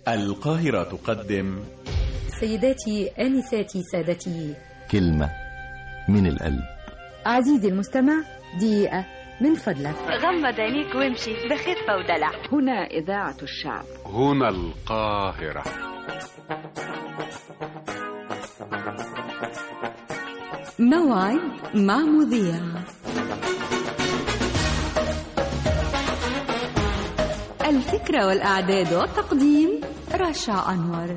القاهرة تقدم سيداتي آنساتي سادتي كلمة من القلب عزيزي المستمع دقيقة من فضلك غمض عينيك وامشي بخفة ودلع هنا إذاعة الشعب هنا القاهرة موعد مع مذيع الفكرة والإعداد والتقديم رشا أنور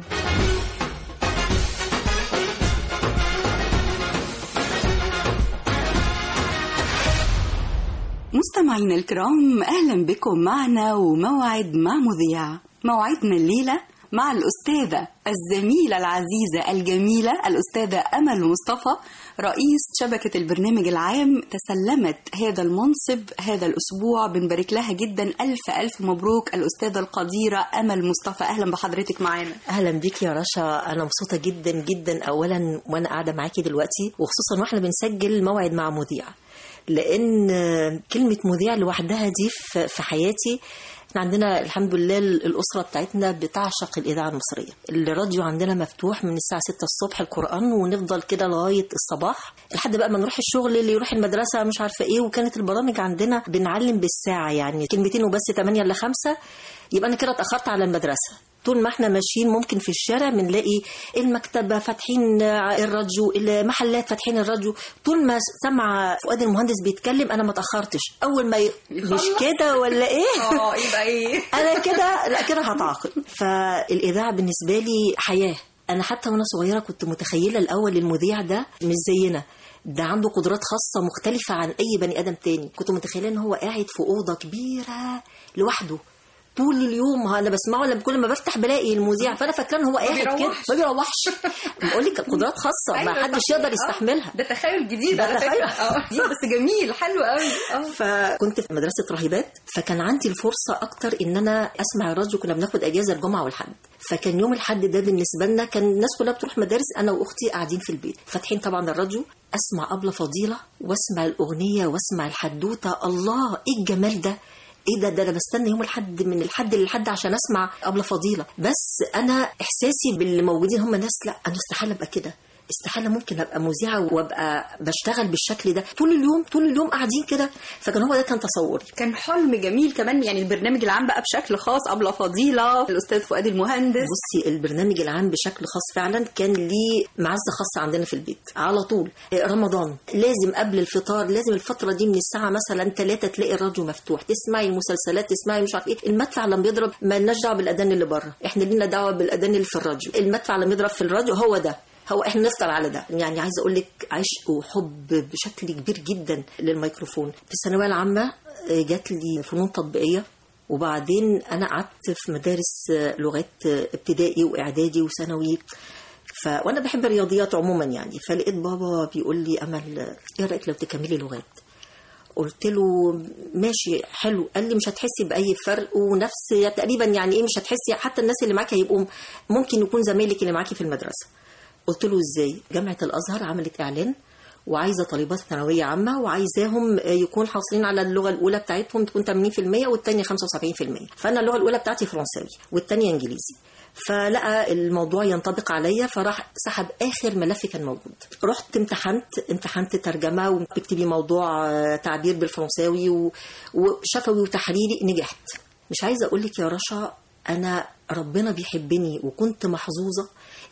مستمعينا الكرام اهلا بكم معنا وموعد مع مذيع موعدنا الليله مع الاستاذه الزميله العزيزه الجميله الاستاذه امل مصطفى رئيس شبكه البرنامج العام تسلمت هذا المنصب هذا الاسبوع بنبارك لها جدا الف الف مبروك الاستاذه القديره امل مصطفى اهلا بحضرتك معانا اهلا بيك يا رشا انا مبسوطه جدا جدا اولا وانا قاعده معاكي دلوقتي وخصوصا واحنا بنسجل موعد مع مذيع لان كلمه مذيع لوحدها دي في في حياتي احنا عندنا الحمد لله الاسره بتاعتنا بتعشق الاذاعه المصريه الراديو عندنا مفتوح من الساعه 6 الصبح القران ونفضل كده لغايه الصباح لحد بقى ما نروح الشغل اللي يروح المدرسه مش عارفه ايه وكانت البرامج عندنا بنعلم بالساعه يعني كلمتين وبس 8 ل 5 يبقى انا كده اتاخرت على المدرسه طول ما احنا ماشيين ممكن في الشارع بنلاقي المكتبة فاتحين الراديو المحلات فاتحين الراديو طول ما سمع فؤاد المهندس بيتكلم انا ما اتاخرتش اول ما ي... مش كده ولا ايه اه يبقى ايه انا كده لا كده هتعاقب فالاذاعه بالنسبه لي حياه انا حتى وانا صغيره كنت متخيله الاول المذيع ده مش زينا ده عنده قدرات خاصة مختلفة عن أي بني آدم تاني كنت متخيلة إن هو قاعد في أوضة كبيرة لوحده طول اليوم انا بسمعه لما كل ما بفتح بلاقي المذيع فانا فاكره ان هو قاعد كده ما بيروحش بقول لك قدرات خاصه ما حدش يقدر يستحملها ده تخيل جديد ده على تخيل فكره اه بس جميل حلو قوي اه فكنت في مدرسه راهبات فكان عندي الفرصه اكتر ان انا اسمع الراديو كنا بناخد اجازه الجمعه والحد فكان يوم الحد ده بالنسبه لنا كان الناس كلها بتروح مدارس انا واختي قاعدين في البيت فاتحين طبعا الراديو اسمع ابله فضيله واسمع الاغنيه واسمع الحدوته الله ايه الجمال ده ايه ده ده انا بستنى يوم الحد من الحد للحد عشان اسمع ابله فضيله بس انا احساسي باللي موجودين هم ناس لا انا استحاله ابقى كده استحاله ممكن ابقى مذيعه وابقى بشتغل بالشكل ده طول اليوم طول اليوم قاعدين كده فكان هو ده كان تصوري كان حلم جميل كمان يعني البرنامج العام بقى بشكل خاص أبلة فضيلة الأستاذ فؤاد المهندس بصي البرنامج العام بشكل خاص فعلا كان ليه معزه خاصه عندنا في البيت على طول رمضان لازم قبل الفطار لازم الفتره دي من الساعه مثلا 3 تلاقي الراديو مفتوح تسمعي المسلسلات تسمعي مش عارف ايه المدفع لما يضرب ما لناش دعوه بالاذان اللي بره احنا لينا دعوه بالاذان اللي في الراديو المدفع لما يضرب في الراديو هو ده هو احنا نفطر على ده يعني عايزه اقول لك عشق وحب بشكل كبير جدا للميكروفون في الثانويه العامه جات لي فنون تطبيقيه وبعدين انا قعدت في مدارس لغات ابتدائي واعدادي وثانوي ف... وانا بحب الرياضيات عموما يعني فلقيت بابا بيقول لي امل ايه رايك لو تكملي لغات قلت له ماشي حلو قال لي مش هتحسي باي فرق ونفس تقريبا يعني ايه مش هتحسي حتى الناس اللي معاكي هيبقوا ممكن يكون زمايلك اللي معاكي في المدرسه قلت له ازاي جامعه الازهر عملت اعلان وعايزه طالبات ثانويه عامه وعايزاهم يكون حاصلين على اللغه الاولى بتاعتهم تكون 80% والثانيه 75% فانا اللغه الاولى بتاعتي فرنساوي والثانيه انجليزي فلقى الموضوع ينطبق عليا فراح سحب اخر ملف كان موجود رحت امتحنت امتحنت ترجمه وبكتبي موضوع تعبير بالفرنساوي وشفوي وتحريري نجحت مش عايزه اقول لك يا رشا انا ربنا بيحبني وكنت محظوظه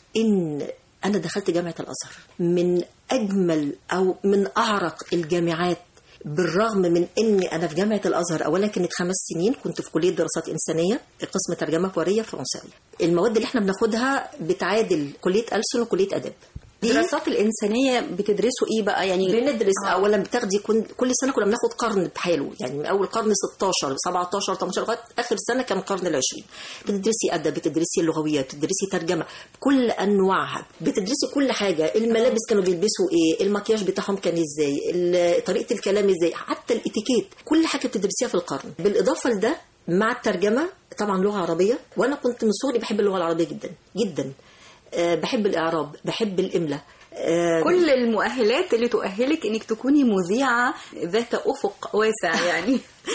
ان انا دخلت جامعه الازهر من اجمل او من اعرق الجامعات بالرغم من اني انا في جامعه الازهر اولا كانت خمس سنين كنت في كليه دراسات انسانيه قسم ترجمه فوريه فرنساوي المواد اللي احنا بناخدها بتعادل كليه ألسن وكليه اداب الدراسات الإنسانية بتدرسوا إيه بقى يعني بندرس آه. اولا بتاخدي كل, كل سنه كنا بناخد قرن بحاله يعني من اول قرن 16 17 18 لغايه اخر سنه كان القرن العشرين بتدرسي ادب بتدرسي اللغويات بتدرسي ترجمه بكل انواعها بتدرسي كل حاجه الملابس كانوا بيلبسوا ايه المكياج بتاعهم كان ازاي طريقه الكلام ازاي حتى الاتيكيت كل حاجه بتدرسيها في القرن بالاضافه لده مع الترجمه طبعا لغه عربيه وانا كنت من صغري بحب اللغه العربيه جدا جدا أه بحب الاعراب بحب الاملاء أه كل المؤهلات اللي تؤهلك انك تكوني مذيعه ذات افق واسع يعني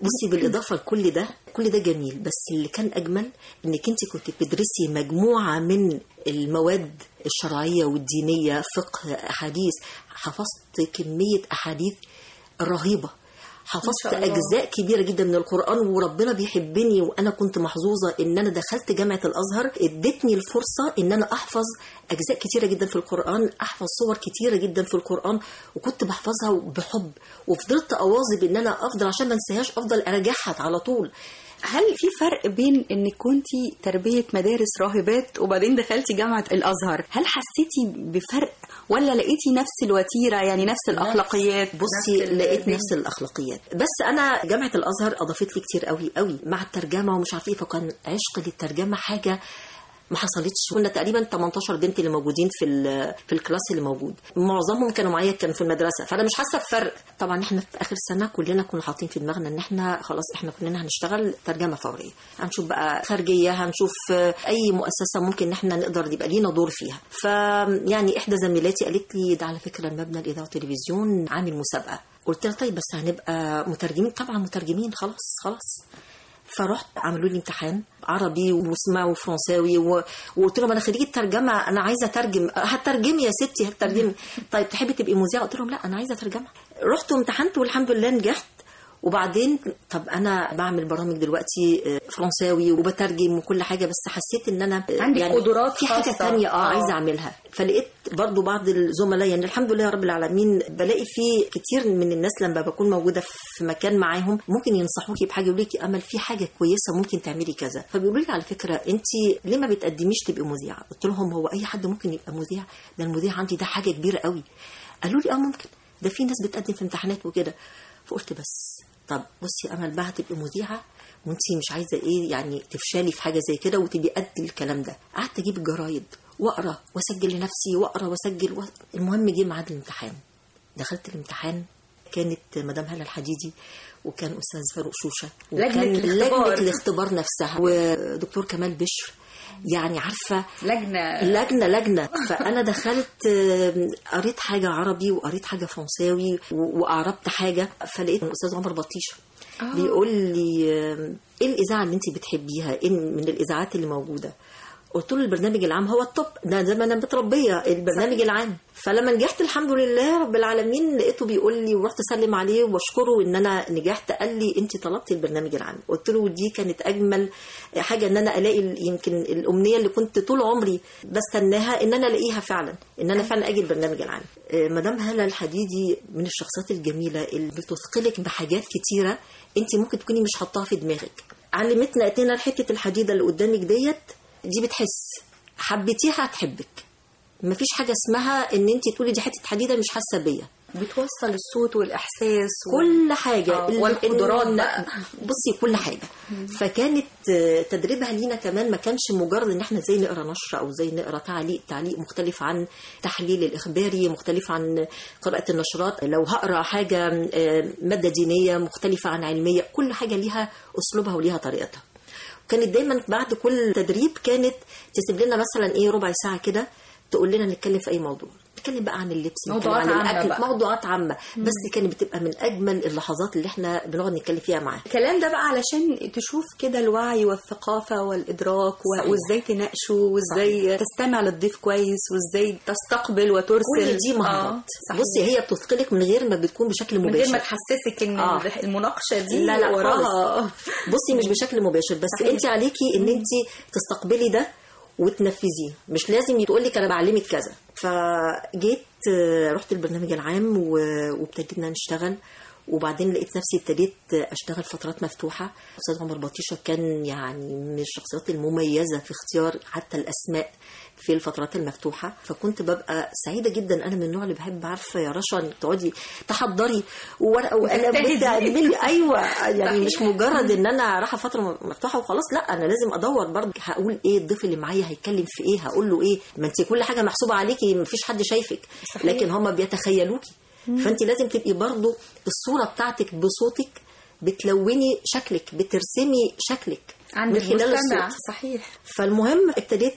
بصي بالاضافه لكل ده كل ده جميل بس اللي كان اجمل انك انت كنت بتدرسي مجموعه من المواد الشرعيه والدينيه فقه احاديث حفظت كميه احاديث رهيبه حفظت شاء الله. اجزاء كبيره جدا من القران وربنا بيحبني وانا كنت محظوظه ان انا دخلت جامعه الازهر ادتني الفرصه ان انا احفظ اجزاء كتيره جدا في القران احفظ صور كتيره جدا في القران وكنت بحفظها بحب وفضلت اواظب ان انا افضل عشان ما انساهاش افضل اراجعها على طول هل في فرق بين انك كنتي تربيه مدارس راهبات وبعدين دخلتي جامعه الازهر هل حسيتي بفرق ولا لقيتي نفس الوتيره يعني نفس الاخلاقيات بصي نفس ال- لقيت نفس الاخلاقيات بس انا جامعه الازهر اضافت لي كتير قوي قوي مع الترجمه ومش عارفه ايه فكان عشق للترجمه حاجه ما حصلتش كنا تقريبا 18 بنت اللي موجودين في ال- في الكلاس اللي موجود معظمهم كانوا معايا كانوا في المدرسه فانا مش حاسه بفرق طبعا احنا في اخر سنه كلنا كنا حاطين في دماغنا ان احنا خلاص احنا كلنا هنشتغل ترجمه فوريه هنشوف بقى خارجيه هنشوف آه، اي مؤسسه ممكن ان احنا نقدر يبقى لينا دور فيها فيعني احدى زميلاتي قالت لي ده على فكره المبنى الاذاعه والتلفزيون عامل مسابقه قلت لها طيب بس هنبقى مترجمين طبعا مترجمين خلاص خلاص فرحت عملوا لي امتحان عربي واسمع وفرنساوي و... وقلت لهم انا خريجه ترجمه انا عايزه اترجم هترجمي يا ستي هترجمي طيب تحبي تبقي مذيعه قلت لهم لا انا عايزه ترجمه رحت وامتحنت والحمد لله نجحت وبعدين طب انا بعمل برامج دلوقتي آه، فرنساوي وبترجم وكل حاجه بس حسيت ان انا عندك قدرات في حاجه خاصة. ثانيه اه آه. عايزه اعملها فلقيت برضو بعض الزملاء يعني الحمد لله رب العالمين بلاقي في كتير من الناس لما بكون موجوده في مكان معاهم ممكن ينصحوكي بحاجه يقولوا لك امل في حاجه كويسه ممكن تعملي كذا فبيقولوا لي على فكره انت ليه ما بتقدميش تبقي مذيعه قلت لهم هو اي حد ممكن يبقى مذيع ده المذيع عندي ده حاجه كبيره قوي قالوا لي اه ممكن ده في ناس بتقدم في امتحانات وكده فقلت بس طب بصي يا امل بقى هتبقي مذيعه وانت مش عايزه ايه يعني تفشلي في حاجه زي كده وتبقي قد الكلام ده قعدت اجيب الجرايد واقرا واسجل لنفسي واقرا واسجل و... المهم جه ميعاد الامتحان دخلت الامتحان كانت مدام هلا الحديدي وكان استاذ فاروق شوشه لجنة وكان الاختبار. لجنه الاختبار نفسها ودكتور كمال بشر يعني عارفه لجنه لجنه لجنه فانا دخلت آم، قريت حاجه عربي وقريت حاجه فرنساوي و- واعربت حاجه فلقيت الاستاذ عمر بطيشه بيقول لي آم، ايه الاذاعه اللي انت بتحبيها ايه من الاذاعات اللي موجوده قلت له البرنامج العام هو التوب ده زي ما انا متربيه البرنامج صحيح. العام فلما نجحت الحمد لله رب العالمين لقيته بيقول لي ورحت اسلم عليه واشكره ان انا نجحت قال لي انت طلبتي البرنامج العام قلت له دي كانت اجمل حاجه ان انا الاقي ال- يمكن الامنيه اللي كنت طول عمري بستناها ان انا الاقيها فعلا ان انا فعلا اجي البرنامج العام آه، مدام هلا الحديدي من الشخصيات الجميله اللي بتثقلك بحاجات كتيره انت ممكن تكوني مش حاطاها في دماغك علمتنا اتينا حته الحديده اللي قدامك ديت دي بتحس حبيتيها هتحبك مفيش حاجه اسمها ان انت تقولي دي حته حديده مش حاسه بيا بتوصل الصوت والاحساس كل حاجه آه، ال- والقدرات ال- بقى. بصي كل حاجه فكانت آه، تدريبها لينا كمان ما كانش مجرد ان احنا زي نقرا نشره او زي نقرا تعليق تعليق مختلف عن تحليل الاخباري مختلف عن قراءه النشرات لو هقرا حاجه آه، ماده دينيه مختلفه عن علميه كل حاجه ليها اسلوبها وليها طريقتها كانت دايما بعد كل تدريب كانت تسيب لنا مثلا ايه ربع ساعه كده تقول لنا نتكلم في اي موضوع نتكلم بقى عن اللبس نتكلم موضوعات عن عامة الاكل بقى. موضوعات عامه بس كانت بتبقى من اجمل اللحظات اللي احنا بنقعد نتكلم فيها معاها الكلام ده بقى علشان تشوف كده الوعي والثقافة والإدراك و... صحيح. وإزاي تناقشه وإزاي تستمع للضيف كويس وإزاي تستقبل وترسل كل دي مهارات آه، صحيح. بصي هي بتثقلك من غير ما بتكون بشكل من مباشر غير ما تحسسك ان آه. المناقشه دي لا لا وراها خالص بصي مش بشكل مباشر بس صحيح. انت عليكي ان انت تستقبلي ده وتنفذيه مش لازم تقول لك انا بعلمك كذا فجيت آه، رحت البرنامج العام و- وابتدينا نشتغل وبعدين لقيت نفسي ابتديت اشتغل فترات مفتوحه استاذ عمر بطيشه كان يعني من الشخصيات المميزه في اختيار حتى الاسماء في الفترات المفتوحه فكنت ببقى سعيده جدا انا من النوع اللي بحب عارفه يا رشا انك تقعدي تحضري وورقه وقلم تجتهدي. وتعملي ايوه يعني صحيح. مش مجرد ان انا رايحه فتره مفتوحه وخلاص لا انا لازم ادور برضه هقول ايه الضيف اللي معايا هيتكلم في ايه هقول له ايه ما انت كل حاجه محسوبه عليكي مفيش حد شايفك صحيح. لكن هم بيتخيلوكي فانت لازم تبقي برضه الصوره بتاعتك بصوتك بتلوني شكلك بترسمي شكلك عند من خلال المستمع الصوت صحيح فالمهم ابتديت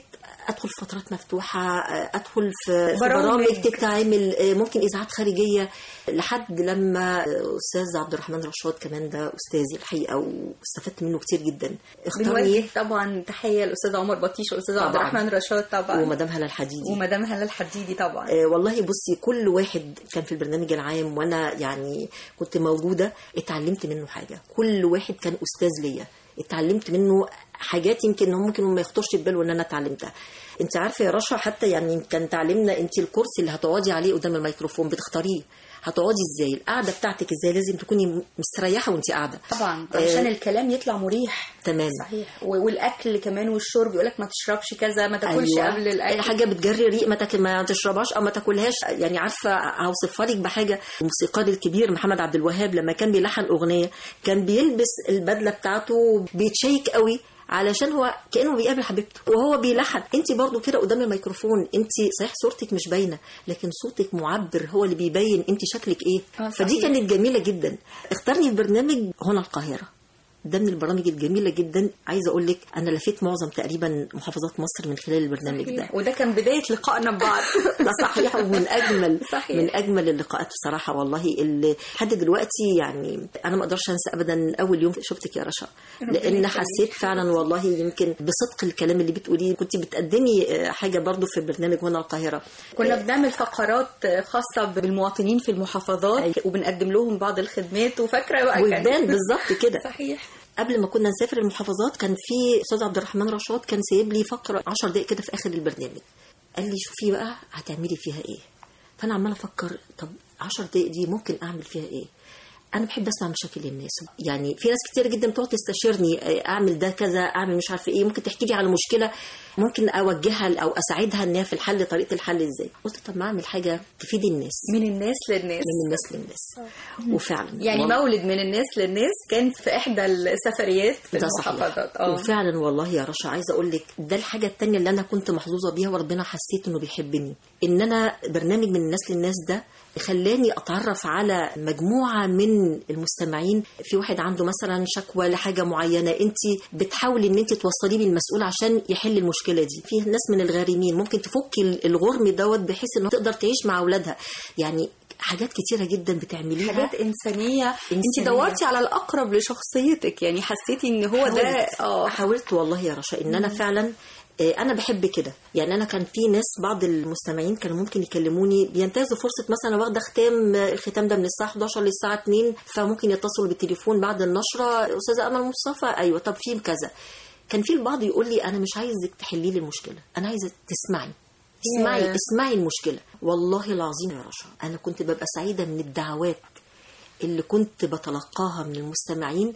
ادخل في فترات مفتوحه ادخل في في برامج. برامج تتعمل ممكن اذاعات خارجيه لحد لما استاذ عبد الرحمن رشاد كمان ده استاذي الحقيقه واستفدت منه كتير جدا بنوجه طبعا تحيه للاستاذ عمر بطيش والاستاذ عبد طبعاً. الرحمن رشاد طبعا ومدام هلا الحديدي ومدام هلا الحديدي طبعا آه، والله بصي كل واحد كان في البرنامج العام وانا يعني كنت موجوده اتعلمت منه حاجه كل واحد كان استاذ ليا اتعلمت منه حاجات يمكن هو ممكن ما يخطرش في باله ان انا اتعلمتها انت عارفه يا رشا حتى يعني كان تعلمنا انت الكرسي اللي هتقعدي عليه قدام الميكروفون بتختاريه هتقعدي ازاي القعده بتاعتك ازاي لازم تكوني مستريحه وانت قاعده طبعا آه، عشان الكلام يطلع مريح تمام صحيح و- والاكل كمان والشرب يقول لك ما تشربش كذا ما تاكلش أيوة. قبل الاكل حاجه بتجري ريق ما, تاكل ما تشربهاش او ما تاكلهاش يعني عارفه هوصفها لك بحاجه الموسيقار الكبير محمد عبد الوهاب لما كان بيلحن اغنيه كان بيلبس البدله بتاعته بيتشيك قوي علشان هو كانه بيقابل حبيبته وهو بيلحن انت برضو كده قدام الميكروفون انت صحيح صورتك مش باينه لكن صوتك معبر هو اللي بيبين انت شكلك ايه آه، فدي صحيح. كانت جميله جدا اختارني البرنامج هنا القاهره ده من البرامج الجميله جدا عايزه اقول لك انا لفيت معظم تقريبا محافظات مصر من خلال البرنامج ده وده كان بدايه لقائنا ببعض ده صحيح ومن اجمل صحيح. من اجمل اللقاءات بصراحه والله اللي لحد دلوقتي يعني انا ما اقدرش انسى ابدا اول يوم شفتك يا رشا لان حسيت فعلا والله يمكن بصدق الكلام اللي بتقوليه كنت بتقدمي آه، حاجه برضو في برنامج هنا القاهره كنا بنعمل فقرات خاصه بالمواطنين في المحافظات أيوة. وبنقدم لهم بعض الخدمات وفاكره بقى كان- ويبان بالظبط كده صحيح قبل ما كنا نسافر المحافظات كان في استاذ عبد الرحمن رشاد كان سايب لي فقره 10 دقائق كده في اخر البرنامج قال لي شوفي بقى هتعملي فيها ايه فانا عماله افكر طب 10 دقائق دي ممكن اعمل فيها ايه انا بحب اسمع مشاكل الناس يعني في ناس كتير جدا بتقعد تستشيرني آه، اعمل ده كذا اعمل مش عارفه ايه ممكن تحكي لي على مشكله ممكن اوجهها او اساعدها ان هي في الحل طريقه الحل ازاي قلت طب ما اعمل حاجه تفيد الناس من الناس للناس من الناس للناس وفعلا يعني والله- مولد من الناس للناس كان في احدى السفريات في ده صحيح المحافظات اه وفعلا والله يا رشا عايزه اقول لك ده الحاجه التانية اللي انا كنت محظوظه بيها وربنا حسيت انه بيحبني ان انا برنامج من الناس للناس ده خلاني اتعرف على مجموعه من المستمعين في واحد عنده مثلا شكوى لحاجه معينه انت بتحاولي ان انت توصليه للمسؤول عشان يحل المشكله دي في ناس من الغارمين ممكن تفكي الغرم دوت بحيث انه تقدر تعيش مع اولادها يعني حاجات كتيره جدا بتعمليها حاجات انسانيه انت إنسانية. دورتي على الاقرب لشخصيتك يعني حسيتي ان هو ده حاولت اه حاولت والله يا رشا ان انا فعلا آه، انا بحب كده يعني انا كان في ناس بعض المستمعين كانوا ممكن يكلموني بينتهزوا فرصه مثلا واخده ختام آه، الختام ده من الساعه 11 للساعه 2 فممكن يتصلوا بالتليفون بعد النشره استاذه امل مصطفى ايوه طب في كذا كان في البعض يقول لي انا مش عايزك تحلي لي المشكله انا عايزه تسمعي اسمعي ياه. اسمعي المشكله والله العظيم يا رشا انا كنت ببقى سعيده من الدعوات اللي كنت بتلقاها من المستمعين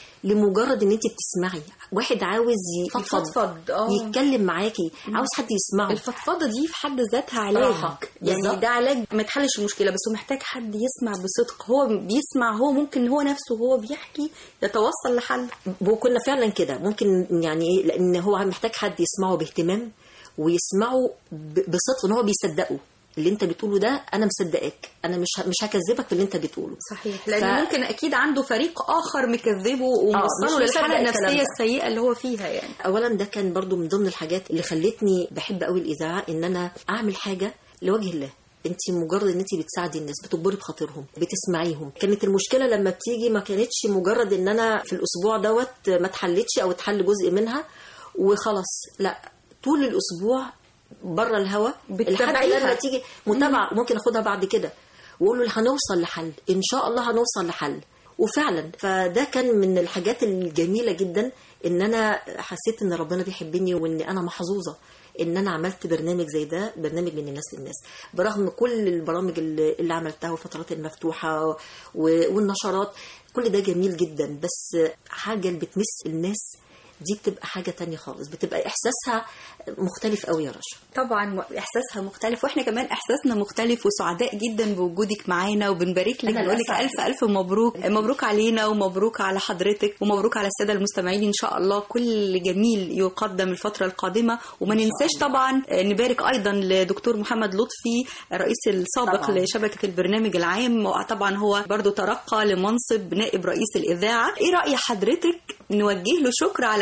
لمجرد ان انت بتسمعي واحد عاوز ي- يفضفض اه يتكلم معاكي عاوز حد يسمعه الفضفضه دي في حد ذاتها علاج راحة. يعني بالظبط. ده علاج ما تحلش المشكله بس هو محتاج حد يسمع بصدق هو بيسمع هو ممكن هو نفسه وهو بيحكي يتوصل لحل وكنا فعلا كده ممكن يعني ايه لان هو محتاج حد يسمعه باهتمام ويسمعه ب- بصدق ان هو بيصدقه اللي انت بتقوله ده انا مصدقاك انا مش ه- مش هكذبك باللي انت بتقوله صحيح لان ف- ممكن اكيد عنده فريق اخر مكذبه مش وموصله مصدق للحاله الكلام النفسيه ده. السيئه اللي هو فيها يعني اولا ده كان برضو من ضمن الحاجات اللي خلتني بحب قوي الاذاعه ان انا اعمل حاجه لوجه الله انت مجرد ان انت بتساعدي الناس بتجبري بخاطرهم بتسمعيهم كانت المشكله لما بتيجي ما كانتش مجرد ان انا في الاسبوع دوت ما اتحلتش او اتحل جزء منها وخلاص لا طول الاسبوع بره الهوا بتتابعيها. لحد لما تيجي متابعه ممكن اخدها بعد كده واقول له هنوصل لحل ان شاء الله هنوصل لحل وفعلا فده كان من الحاجات الجميله جدا ان انا حسيت ان ربنا بيحبني وان انا محظوظه ان انا عملت برنامج زي ده برنامج من الناس للناس برغم كل البرامج اللي, اللي عملتها والفترات المفتوحه و- والنشرات كل ده جميل جدا بس حاجه اللي بتمس الناس دي بتبقى حاجه تانية خالص بتبقى احساسها مختلف قوي يا رشا طبعا م- احساسها مختلف واحنا كمان احساسنا مختلف وسعداء جدا بوجودك معانا وبنبارك لك أنا بنقول لك الأسعد. الف الف مبروك مبروك علينا ومبروك على حضرتك ومبروك على الساده المستمعين ان شاء الله كل جميل يقدم الفتره القادمه وما ننساش طبعا آه، نبارك ايضا لدكتور محمد لطفي الرئيس السابق طبعاً. لشبكه البرنامج العام وطبعا هو برضو ترقى لمنصب نائب رئيس الاذاعه ايه راي حضرتك نوجه له شكر على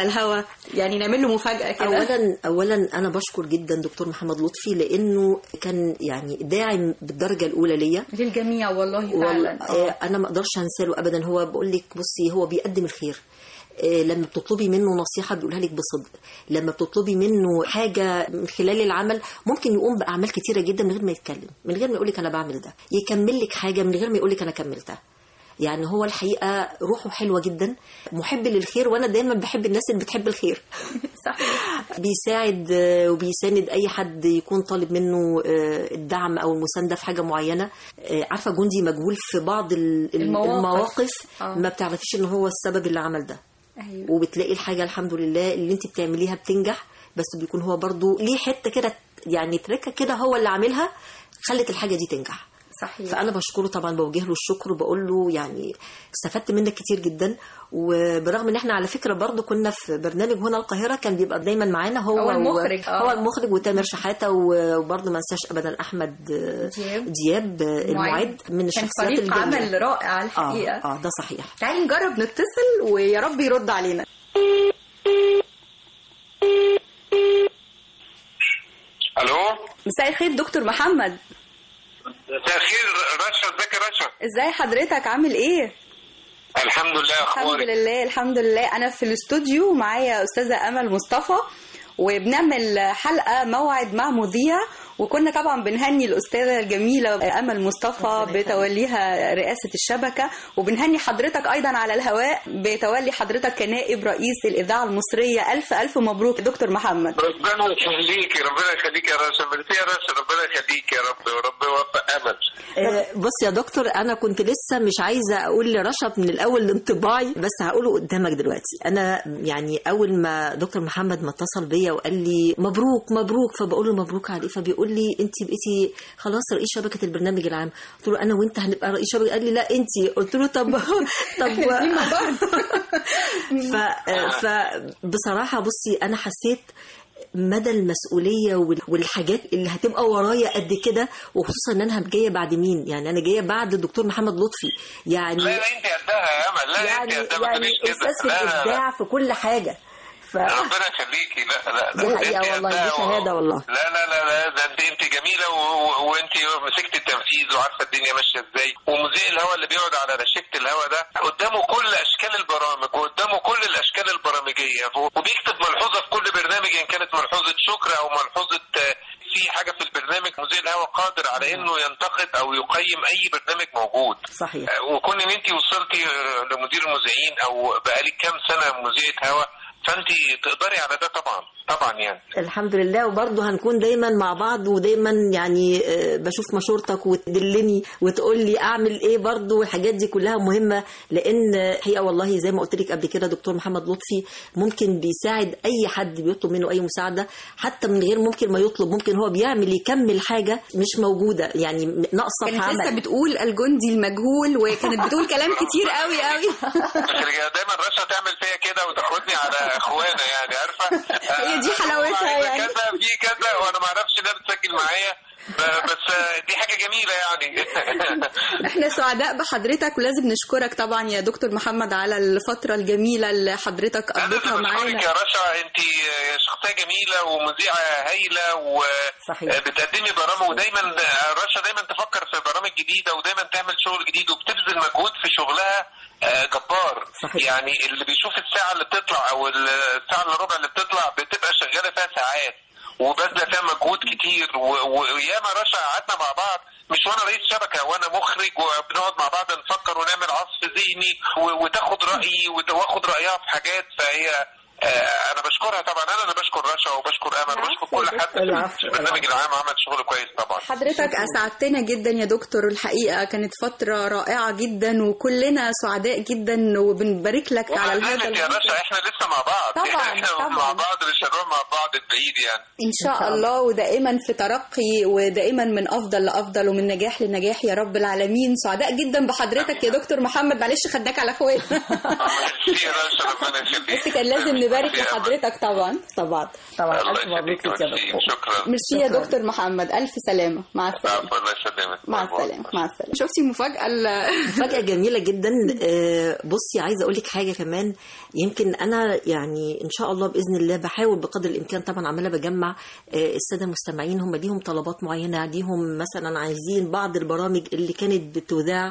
الهوا يعني نعمل له مفاجاه كده اولا اولا انا بشكر جدا دكتور محمد لطفي لانه كان يعني داعم بالدرجه الاولى ليا للجميع والله والله فعلا آه، انا ما اقدرش انسى له ابدا هو بقول لك بصي هو بيقدم الخير آه، لما بتطلبي منه نصيحة بيقولها لك بصدق لما بتطلبي منه حاجة من خلال العمل ممكن يقوم بأعمال كتيرة جدا من غير ما يتكلم من غير ما يقولك أنا بعمل ده يكمل لك حاجة من غير ما يقولك أنا كملتها يعني هو الحقيقة روحه حلوة جدا محب للخير وأنا دايما بحب الناس اللي بتحب الخير صحيح بيساعد آه، وبيساند اي حد يكون طالب منه آه، الدعم او المسانده في حاجه معينه آه، عارفه جندي مجهول في بعض ال- ال- المواقف. المواقف آه. ما بتعرفيش ان هو السبب اللي عمل ده ايوه وبتلاقي الحاجه الحمد لله اللي انت بتعمليها بتنجح بس بيكون هو برضو ليه حته كده يعني تركه كده هو اللي عاملها خلت الحاجه دي تنجح صحيح فانا بشكره طبعا بوجه له الشكر وبقول له يعني استفدت منك كتير جدا وبرغم ان احنا على فكره برضو كنا في برنامج هنا القاهره كان بيبقى دايما معانا هو هو المخرج، و... آه. هو المخرج وتامر شحاته و- وبرضو ما انساش ابدا احمد دياب. دياب المعد من كان الشخصيات فريق الجميله عمل رائع اه الحقيقه اه ده صحيح تعالي نجرب نتصل ويا رب يرد علينا الو مساء الخير دكتور محمد مساء الخير رشا ازيك يا رشا ازاي حضرتك عامل ايه الحمد لله الحمد اخبارك لله الحمد لله انا في الاستوديو معايا استاذه امل مصطفى وبنعمل حلقه موعد مع مذيع وكنا طبعا بنهني الاستاذه الجميله امل مصطفى بتوليها رئاسه الشبكه وبنهني حضرتك ايضا على الهواء بتولي حضرتك كنائب رئيس الاذاعه المصريه الف الف مبروك دكتور محمد ربنا يخليكي ربنا يخليكي يا رشا ميرسي يا رشا ربنا يخليكي يا رب ورب يوفق امل آه، بص يا دكتور انا كنت لسه مش عايزه اقول لرشا من الاول انطباعي بس هقوله قدامك دلوقتي انا يعني اول ما دكتور محمد ما اتصل بيا وقال لي مبروك مبروك فبقول له مبروك على ايه فبيقول لي انت بقيتي خلاص رئيس شبكه البرنامج العام قلت له انا وانت هنبقى رئيس شبكه قال لي لا انت قلت له طب طب ف فبصراحه بصي انا حسيت مدى المسؤوليه وال- والحاجات اللي هتبقى ورايا قد كده وخصوصا ان انا جايه بعد مين يعني انا جايه بعد الدكتور محمد لطفي يعني لا لا انت قدها يا امل لا يعني انت قدها ما يعني تقوليش كده استاذ في لا لا لا الابداع في كل حاجه ف ربنا يخليكي لا لا لا دي حقيقة انت والله، دي قدها و- شهادة والله. لا لا لا لا ده انت انت جميله و- و- وانت مسكت التنفيذ وعارفه الدنيا ماشيه ازاي ومذيع الهوا اللي بيقعد على رشيقه الهوا ده قدامه كل اشكال البرامج وقدامه كل الاشكال البرامجيه وبيكتب ملحوظه في كل برنامج ان كانت ملحوظه شكر او ملحوظه آه، في حاجه في البرنامج مذيع الهوا قادر على انه ينتقد او يقيم اي برنامج موجود صحيح وكون ان انت وصلتي لمدير المذيعين او بقالك كام سنه مذيعه هوا فانت تقدري على ده طبعا طبعا يعني الحمد لله وبرضه هنكون دايما مع بعض ودايما يعني آه، بشوف مشورتك وتدلني وتقول لي اعمل ايه برضه والحاجات دي كلها مهمه لان الحقيقه والله زي ما قلت لك قبل كده دكتور محمد لطفي ممكن بيساعد اي حد بيطلب منه اي مساعده حتى من غير ممكن ما يطلب ممكن هو بيعمل يكمل حاجه مش موجوده يعني ناقصه في كانت لسه عمل بتقول الجندي المجهول وكانت بتقول كلام كتير قوي قوي دايما رشا تعمل فيا كده وتاخدني على اخوانا يعني عارفه هي دي حلاوتها عايزة يعني. كذا في كذا وانا ما اعرفش انها بتسجل معايا ب- بس دي حاجه جميله يعني احنا سعداء بحضرتك ولازم نشكرك طبعا يا دكتور محمد على الفترة الجميلة اللي حضرتك انا اللي قضيتها بشكرك معانا يا رشا انت شخصيه جميله ومذيعه هايله صحيح. وبتقدمي برامج ودايما رشا دايما تفكر في برامج جديده ودايما تعمل شغل جديد وبتبذل مجهود في شغلها آه، جبار صحيح. يعني اللي بيشوف الساعه اللي بتطلع او الساعه الا ربع اللي بتطلع بتبقى شغاله فيها ساعات وبذله فيها مجهود كتير و- وياما رشا قعدنا مع بعض مش وانا رئيس شبكه وانا مخرج وبنقعد مع بعض نفكر ونعمل عصف ذهني و- وتاخد رايي وت- واخد رايها في حاجات فهي آه، انا بشكرها طبعا انا اللي بشكر رشا وبشكر امل وبشكر كل حد في العفو. البرنامج العام عمل شغل كويس طبعا حضرتك أسعدتنا جدا يا دكتور الحقيقة كانت فترة رائعة جدا وكلنا سعداء جدا وبنبارك لك على وما هذا زالت يا الوقت. رشا احنا لسه مع بعض طبعاً، احنا طبعاً. مع بعض مش هنروح مع بعض عدت بعيد يعني ان شاء الله ودائما في ترقي ودائما من افضل لافضل ومن نجاح لنجاح يا رب العالمين سعداء جدا بحضرتك يا دكتور محمد معلش خدناك على اخويا ميرسي يا رشا ربنا يخليك بس كان لازم نبارك ميرسي يا أمل. لحضرتك طبعا طبعا طبعا الله الف مبروك يخليك لك يا ميرسي. دكتور شكرا ميرسي يا شكراً. دكتور محمد الف سلامه مع السلامه عفوا الله يسلمك مع باي باي. السلامه مع السلامه شفتي المفاجاه ال- مفاجأة جميلة جدا آه، بصي عايزة أقول لك حاجة كمان يمكن أنا يعني إن شاء الله بإذن الله بحاول بقدر الإمكان طبعا عمالة بجمع آه، السادة المستمعين هم ليهم طلبات معينة ليهم مثلا عايزين بعض البرامج اللي كانت بتذاع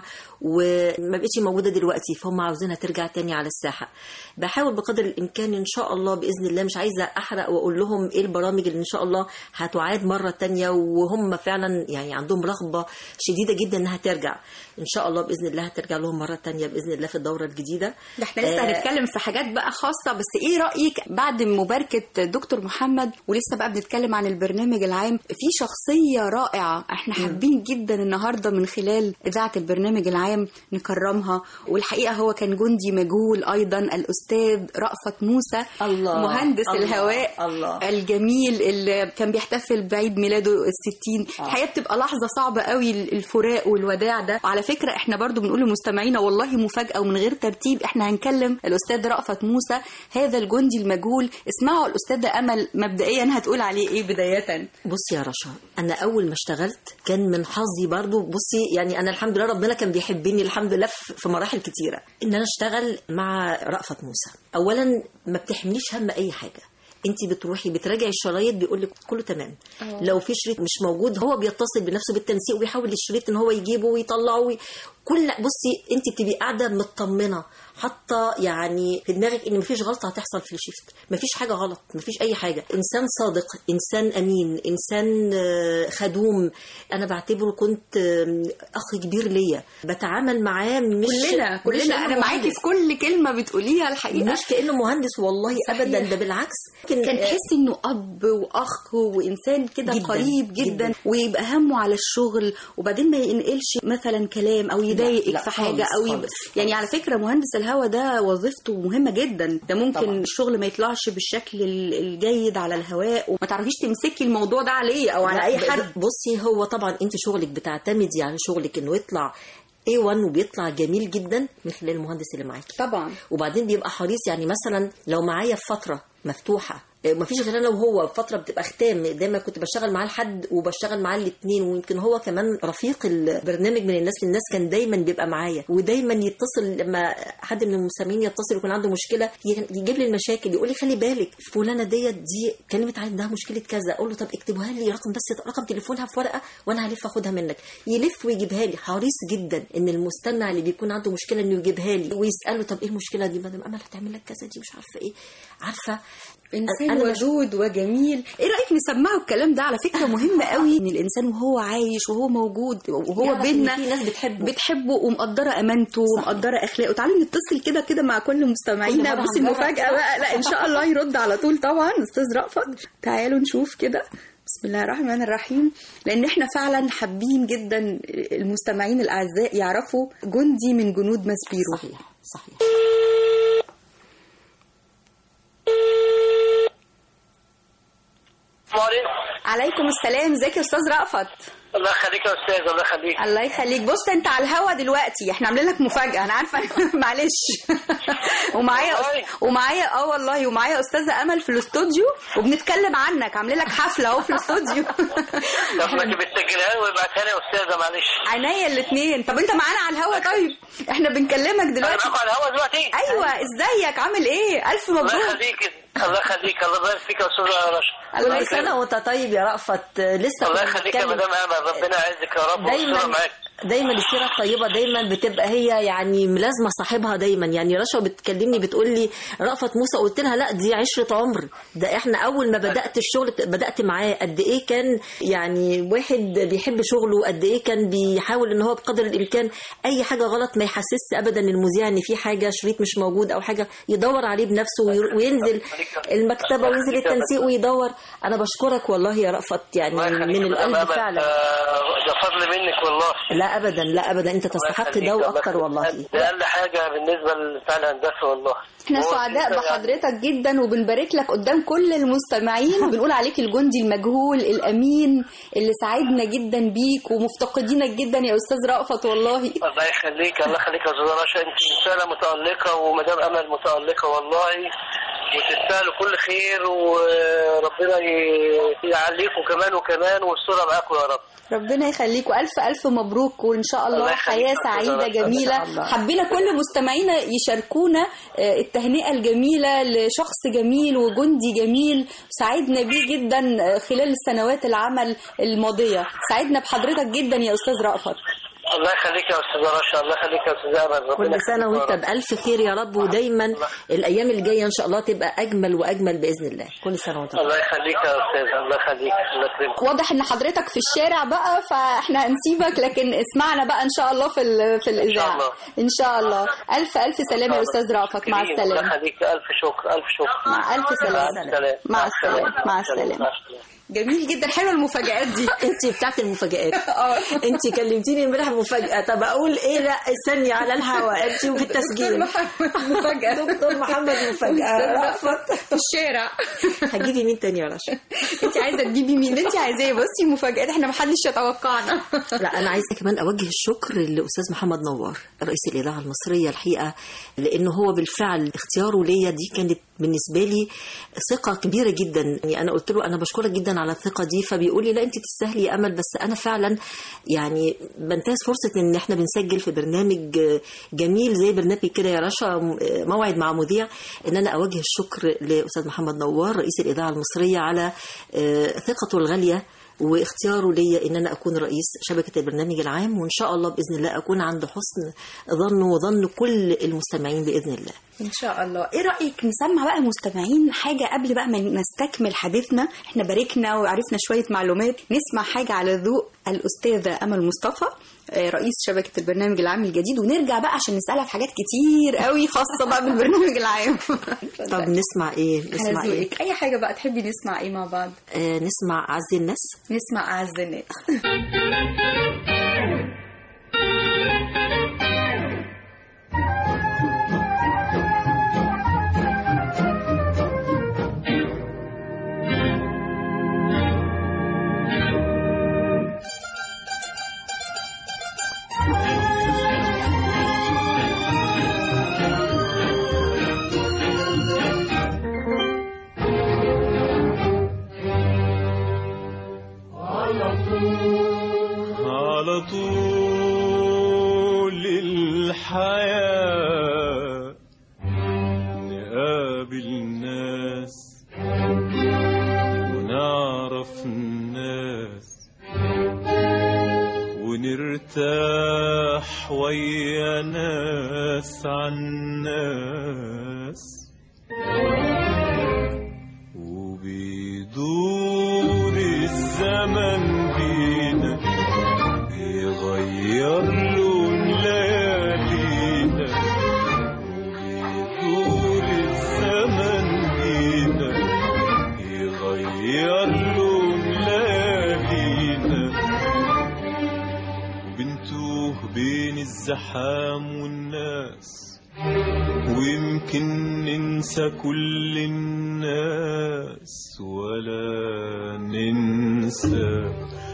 وما بقتش موجودة دلوقتي فهم عاوزينها ترجع تاني على الساحة بحاول بقدر الإمكان إن شاء الله بإذن الله مش عايزة أحرق وأقول لهم إيه البرامج اللي إن شاء الله هتعاد مرة تانية وهم فعلا يعني عندهم رغبة شديدة جدا إنها ترجع إن شاء الله بإذن الله هترجع لهم مرة تانية بإذن الله في الدورة الجديدة ده احنا لسه آه، هنتكلم في حاجات بقى خاصة بس ايه رأيك بعد مباركة دكتور محمد ولسه بقى بنتكلم عن البرنامج العام في شخصية رائعة احنا حابين جدا النهاردة من خلال إذاعة البرنامج العام نكرمها والحقيقة هو كان جندي مجهول أيضا الأستاذ رأفت موسى الله، مهندس الله، الهواء الله. الجميل اللي كان بيحتفل بعيد ميلاده الستين آه. الحقيقة بتبقى لحظة صعبة قوي الفراق والوداع ده وعلى فكرة احنا برضو بنقول لمستمعينا والله مفاجأة ومن غير ترتيب احنا هنكلم الأستاذ رأفت موسى هذا الجندي المجهول اسمعوا الأستاذة أمل مبدئيا هتقول عليه ايه بداية بصي يا رشا انا اول ما اشتغلت كان من حظي برضو بصي يعني انا الحمد لله ربنا كان بيحبني الحمد لله في في مراحل كتيره ان انا اشتغل مع رأفت موسى اولا ما بتحمليش هم اي حاجه انت بتروحي بتراجعي الشرايط بيقول لك كله تمام لو في شريط مش موجود هو بيتصل بنفسه بالتنسيق وبيحاول الشريط ان هو يجيبه ويطلعه وي... كل بصي انت بتبقي قاعده مطمنه حاطه يعني في دماغك ان مفيش غلطه هتحصل في الشيفت مفيش حاجه غلط مفيش اي حاجه انسان صادق انسان امين انسان آه، خدوم انا بعتبره كنت آم، اخ كبير ليا بتعامل معاه مش كلنا مش كلنا كأنه انا معاكي مهندس. في كل كلمة بتقوليها الحقيقة مش كانه مهندس والله صحيح. ابدا ده بالعكس كان تحسي انه اب واخ وانسان كده جداً، قريب جدا, جداً. ويبقى همه على الشغل وبعدين ما ينقلش مثلا كلام او يضايقك لا في حاجه خالص، او يبقى خالص، يعني على فكره مهندس الهوا ده وظيفته مهمه جدا ده ممكن طبعاً. الشغل ما يطلعش بالشكل ال- الجيد على الهواء وما تعرفيش تمسكي الموضوع ده عليه او على لا، اي ب- حد بصي هو طبعا انت شغلك بتعتمدي على شغلك انه يطلع A1 وبيطلع جميل جدا من خلال المهندس اللي معاكي طبعا وبعدين بيبقى حريص يعني مثلا لو معايا في فتره مفتوحه إيه، مفيش غير انا وهو فتره بتبقى ختام دايما كنت بشتغل معاه لحد وبشتغل معاه الاثنين ويمكن هو كمان رفيق البرنامج من الناس للناس كان دايما بيبقى معايا ودايما يتصل لما حد من المستمعين يتصل يكون عنده مشكله ي- يجيب لي المشاكل يقول لي خلي بالك فلانه ديت دي كلمت عندها مشكله كذا اقول له طب اكتبها لي رقم بس رقم تليفونها في ورقه وانا هلف اخدها منك يلف ويجيبها لي حريص جدا ان المستمع اللي بيكون عنده مشكله انه يجيبها لي ويساله طب ايه المشكله دي مدام امل هتعمل لك كذا دي مش عارفه ايه عارفه انسان أنا مش- ودود وجميل ايه رايك نسمعه الكلام ده على فكره مهم قوي ان الانسان وهو عايش وهو موجود وهو يعرف إن بينا في ناس بتحبه. بتحبه ومقدره امانته ومقدره اخلاقه تعالوا نتصل كده كده مع كل كل مستمعينا مرة بصي هنجرب. المفاجاه بقى لا ان شاء الله يرد على طول طبعا استاذ رأفت تعالوا نشوف كده بسم الله الرحمن الرحيم لان احنا فعلا حابين جدا المستمعين الاعزاء يعرفوا جندي من جنود ماسبيرو صحيح صحيح مارين عليكم السلام ازيك يا استاذ رأفت الله يخليك يا استاذ الله يخليك الله يخليك بص انت على الهوا دلوقتي احنا عاملين لك مفاجاه انا عارفه معلش ومعايا والله؟ ومعايا اه والله ومعايا استاذه امل في الاستوديو وبنتكلم عنك عاملين لك حفله اهو في الاستوديو طب ما انت بتسجلها لي وابعتها لي يا استاذه معلش عينيا الاثنين طب انت معانا على الهوا طيب احنا بنكلمك انا دلوقتي معاكم على الهوا دلوقتي ايوه ازيك عامل ايه الف الله مبروك يخليك الله يخليك الله يبارك فيك يا استاذه رشا الله كل يخليك سنه وانت طيب يا رأفت لسه الله كنا يخليك يا بنتكلم. مدام امل ربنا يعزك يا رب دايما والصورة معاك دايما السيره الطيبه دايما بتبقى هي يعني ملازمه صاحبها دايما يعني رشا بتكلمني بتقول لي رأفت موسى قلت لها لا دي عشره عمر ده احنا اول ما بدات الشغل بدات معاه قد ايه كان يعني واحد بيحب شغله قد ايه كان بيحاول ان هو بقدر الامكان اي حاجه غلط ما يحسسش ابدا المذيع ان في حاجه شريط مش موجود او حاجه يدور عليه بنفسه وير- وينزل المكتبه وينزل التنسيق ويدور انا بشكرك والله يا رأفت يعني الله يخليك من يا مدام القلب أمل. فعلا آه، ده فضل منك والله لا ابدا لا ابدا انت تستحق ده واكتر والله ده اقل حاجه بالنسبه بتاع الهندسه والله احنا هو سعداء كده بحضرتك جدا وبنبارك لك قدام كل المستمعين وبنقول عليك الجندي المجهول الامين اللي سعدنا جدا بيك ومفتقدينك جدا يا استاذ رأفت والله الله يخليك الله يخليك يا استاذه رشا انت انسانه متالقه ومدام امل متالقه والله وتستاهلوا كل خير وربنا ي- يعليكم كمان وكمان والصوره معاكم يا رب ربنا يخليك والف الف مبروك وان شاء الله الله يخليك حياه يا أستاذة سعيده رشا. جميله إن شاء الله. حبينا كل مستمعينا يشاركونا آه، التهنئه الجميله لشخص جميل وجندي جميل سعدنا بيه جدا آه، خلال السنوات العمل الماضيه سعدنا بحضرتك جدا يا استاذ رأفت الله يخليك يا استاذه رشا الله يخليك يا استاذه امل ربنا كل سنه يخليك يا وانت رب. بالف خير يا رب ودايما الايام الجايه ان شاء الله تبقى اجمل واجمل باذن الله كل سنه وانت الله يخليك يا استاذ الله يخليك الله يكرمك واضح ان حضرتك في الشارع بقى فاحنا هنسيبك لكن اسمعنا بقى ان شاء الله في ال- في الاذاعه الله. ان شاء الله الف الف سلامه يا استاذ رأفت مع الله السلامه يخليك الف شكر الف شكر مع الف مع سلامه السلامه مع السلامه مع السلامه جميل جدا حلوه المفاجآت دي انت بتاعت المفاجآت اه انت كلمتيني امبارح مفاجاه طب اقول ايه لا استني على الهواء انت وفي التسجيل مفاجأة دكتور محمد مفاجاه رأفت في الشارع هتجيبي مين تاني يا رشا انت عايزه تجيبي مين اللي انت عايزاه بصي مفاجآت احنا محدش يتوقعنا لا انا عايزه كمان اوجه الشكر لاستاذ محمد نوار رئيس الاذاعه المصريه الحقيقه لانه هو بالفعل اختياره ليا دي كانت بالنسبه لي ثقه كبيره جدا يعني انا قلت له انا بشكرك جدا على الثقه دي فبيقول لي لا انت تستاهلي يا امل بس انا فعلا يعني بنتهز فرصه ان احنا بنسجل في برنامج جميل زي برنامج كده يا رشا موعد مع مذيع ان انا اوجه الشكر لاستاذ محمد نوار رئيس الاذاعه المصريه على آه، ثقته الغاليه واختياره ليا ان انا اكون رئيس شبكه البرنامج العام وان شاء الله باذن الله اكون عند حسن ظنه وظن كل المستمعين باذن الله. ان شاء الله ايه رايك نسمع بقى المستمعين حاجه قبل بقى ما نستكمل حديثنا احنا باركنا وعرفنا شويه معلومات نسمع حاجه على ذوق الاستاذه امل مصطفى آه، رئيس شبكه البرنامج العام الجديد ونرجع بقى عشان نسالها في حاجات كتير قوي خاصه بقى بالبرنامج العام طب نسمع ايه؟ نسمع على ايه؟ ذوقك اي حاجه بقى تحبي نسمع ايه مع بعض آه نسمع عز الناس نسمع اعز الناس على طول الحياة نقابل ناس ونعرف الناس ونرتاح ويا ناس عن ناس وبيدور الزمن بينا يغير لون ليالينا وبيدور الزمن بينا يغير لون ليالينا وبنتوه بين الزحام والناس ويمكن ننسى كل الناس ولا ننسى